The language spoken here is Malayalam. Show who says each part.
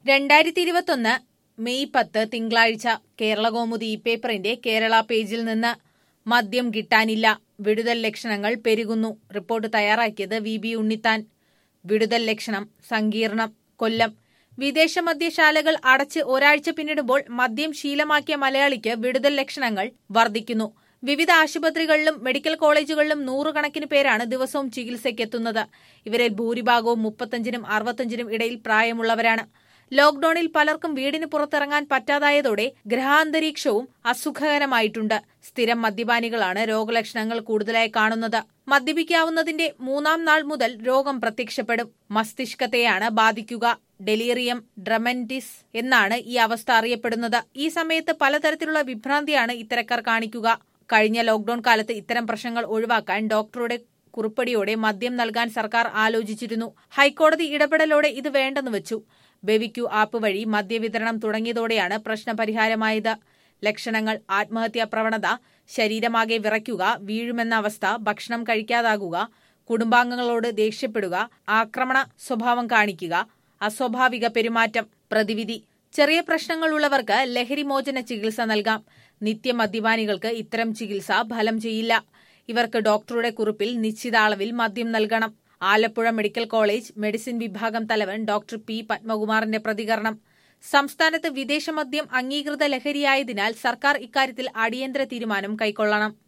Speaker 1: രണ്ടായിരത്തി ഇരുപത്തൊന്ന് മെയ് പത്ത് തിങ്കളാഴ്ച കേരളകൗമുദി ഈ പേപ്പറിന്റെ കേരള പേജിൽ നിന്ന് മദ്യം കിട്ടാനില്ല വിടുതൽ ലക്ഷണങ്ങൾ പെരുകുന്നു റിപ്പോർട്ട് തയ്യാറാക്കിയത് വി ബി ഉണ്ണിത്താൻ വിടുതൽ ലക്ഷണം സങ്കീർണം കൊല്ലം വിദേശ മദ്യശാലകൾ അടച്ച് ഒരാഴ്ച പിന്നിടുമ്പോൾ മദ്യം ശീലമാക്കിയ മലയാളിക്ക് വിടുതൽ ലക്ഷണങ്ങൾ വർദ്ധിക്കുന്നു വിവിധ ആശുപത്രികളിലും മെഡിക്കൽ കോളേജുകളിലും നൂറുകണക്കിന് പേരാണ് ദിവസവും ചികിത്സയ്ക്കെത്തുന്നത് ഇവരിൽ ഭൂരിഭാഗവും മുപ്പത്തഞ്ചിനും അറുപത്തഞ്ചിനും ഇടയിൽ പ്രായമുള്ളവരാണ് ലോക്ഡൌണിൽ പലർക്കും വീടിന് പുറത്തിറങ്ങാൻ പറ്റാതായതോടെ ഗ്രഹാന്തരീക്ഷവും അസുഖകരമായിട്ടുണ്ട് സ്ഥിരം മദ്യപാനികളാണ് രോഗലക്ഷണങ്ങൾ കൂടുതലായി കാണുന്നത് മദ്യപിക്കാവുന്നതിന്റെ മൂന്നാം നാൾ മുതൽ രോഗം പ്രത്യക്ഷപ്പെടും മസ്തിഷ്കത്തെയാണ് ബാധിക്കുക ഡെലീറിയം ഡ്രമന്റിസ് എന്നാണ് ഈ അവസ്ഥ അറിയപ്പെടുന്നത് ഈ സമയത്ത് പലതരത്തിലുള്ള വിഭ്രാന്തിയാണ് ഇത്തരക്കാർ കാണിക്കുക കഴിഞ്ഞ ലോക്ഡൌൺ കാലത്ത് ഇത്തരം പ്രശ്നങ്ങൾ ഒഴിവാക്കാൻ ഡോക്ടറുടെ കുറിപ്പടിയോടെ മദ്യം നൽകാൻ സർക്കാർ ആലോചിച്ചിരുന്നു ഹൈക്കോടതി ഇടപെടലോടെ ഇത് വേണ്ടെന്ന് വെച്ചു ബെവിക്യു ആപ്പ് വഴി മദ്യവിതരണം തുടങ്ങിയതോടെയാണ് പ്രശ്നപരിഹാരമായത് ലക്ഷണങ്ങൾ ആത്മഹത്യാ പ്രവണത ശരീരമാകെ വിറയ്ക്കുക വീഴുമെന്ന അവസ്ഥ ഭക്ഷണം കഴിക്കാതാകുക കുടുംബാംഗങ്ങളോട് ദേഷ്യപ്പെടുക ആക്രമണ സ്വഭാവം കാണിക്കുക അസ്വാഭാവിക പെരുമാറ്റം പ്രതിവിധി ചെറിയ പ്രശ്നങ്ങളുള്ളവർക്ക് ലഹരിമോചന ചികിത്സ നൽകാം നിത്യമദ്യപാനികൾക്ക് ഇത്തരം ചികിത്സ ഫലം ചെയ്യില്ല ഇവർക്ക് ഡോക്ടറുടെ കുറിപ്പിൽ നിശ്ചിത അളവിൽ മദ്യം നൽകണം ആലപ്പുഴ മെഡിക്കൽ കോളേജ് മെഡിസിൻ വിഭാഗം തലവൻ ഡോക്ടർ പി പത്മകുമാറിന്റെ പ്രതികരണം സംസ്ഥാനത്ത് വിദേശമദ്യം അംഗീകൃത ലഹരിയായതിനാൽ സർക്കാർ ഇക്കാര്യത്തിൽ അടിയന്തര തീരുമാനം കൈക്കൊള്ളണം